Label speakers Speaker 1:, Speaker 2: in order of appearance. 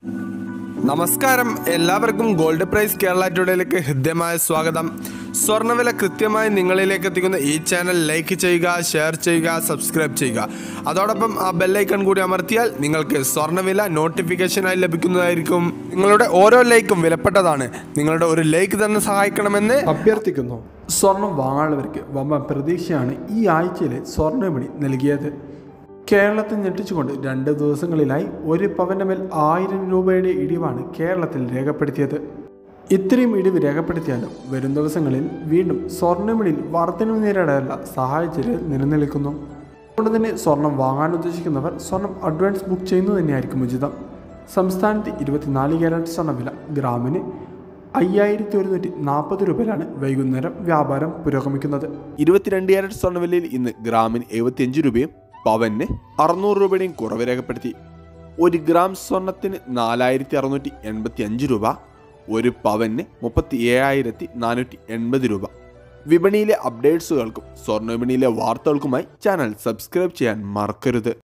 Speaker 1: നമസ്കാരം എല്ലാവർക്കും gold price Kerala ടുഡേയിലേക്ക് ഹൃദ്യമായ സ്വാഗതം സ്വർണ്ണവില കൃത്യമായി നിങ്ങളിലേക്ക് എത്തിക്കുന്ന ഈ ചാനൽ ലൈക്ക് ചെയ്യുക ഷെയർ ചെയ്യുക സബ്സ്ക്രൈബ് ചെയ്യുക അതോടൊപ്പം ആ ബെല്ലൈക്കൺ കൂടി അമർത്തിയാൽ നിങ്ങൾക്ക് സ്വർണ്ണവില നോട്ടിഫിക്കേഷനായി ലഭിക്കുന്നതായിരിക്കും നിങ്ങളുടെ ഓരോ ലൈക്കും വിലപ്പെട്ടതാണ് നിങ്ങളുടെ ഒരു ലൈക്ക് തന്നെ സഹായിക്കണമെന്ന്
Speaker 2: അഭ്യർത്ഥിക്കുന്നു സ്വർണം വാങ്ങാനുള്ളവർക്ക് വമ്പൻ പ്രതീക്ഷയാണ് ഈ ആഴ്ചയിലെ സ്വർണ്ണവിപണി നൽകിയത് കേരളത്തിൽ ഞെട്ടിച്ചുകൊണ്ട് രണ്ട് ദിവസങ്ങളിലായി ഒരു പവന്റെ മേൽ ആയിരം രൂപയുടെ ഇടിവാണ് കേരളത്തിൽ രേഖപ്പെടുത്തിയത് ഇത്രയും ഇടിവ് രേഖപ്പെടുത്തിയാലും വരും ദിവസങ്ങളിൽ വീണ്ടും സ്വർണ്ണവിപണിയിൽ വർധനവ് നേരിടാനുള്ള സാഹചര്യം നിലനിൽക്കുന്നു അതുകൊണ്ട് തന്നെ സ്വർണം വാങ്ങാൻ ഉദ്ദേശിക്കുന്നവർ സ്വർണം അഡ്വാൻസ് ബുക്ക് ചെയ്യുന്നത് തന്നെയായിരിക്കും ഉചിതം സംസ്ഥാനത്ത് ഇരുപത്തിനാല് ക്യാരറ്റ് സ്വർണ്ണവില ഗ്രാമിന് അയ്യായിരത്തി ഒരുന്നൂറ്റി നാൽപ്പത് രൂപയിലാണ് വൈകുന്നേരം വ്യാപാരം പുരോഗമിക്കുന്നത്
Speaker 3: ഇരുപത്തിരണ്ട് ക്യാരറ്റ് സ്വർണ്ണവിലയിൽ ഇന്ന് ഗ്രാമിന് എഴുപത്തിയഞ്ച് രൂപയും പവന് അറുന്നൂറ് രൂപയുടെയും കുറവ് രേഖപ്പെടുത്തി ഒരു ഗ്രാം സ്വർണത്തിന് നാലായിരത്തി അറുന്നൂറ്റി എൺപത്തി അഞ്ച് രൂപ ഒരു പവന് മുപ്പത്തി ഏഴായിരത്തി നാനൂറ്റി എൺപത് രൂപ വിപണിയിലെ അപ്ഡേറ്റ്സുകൾക്കും സ്വർണ്ണ വിപണിയിലെ വാർത്തകൾക്കുമായി ചാനൽ സബ്സ്ക്രൈബ് ചെയ്യാൻ മറക്കരുത്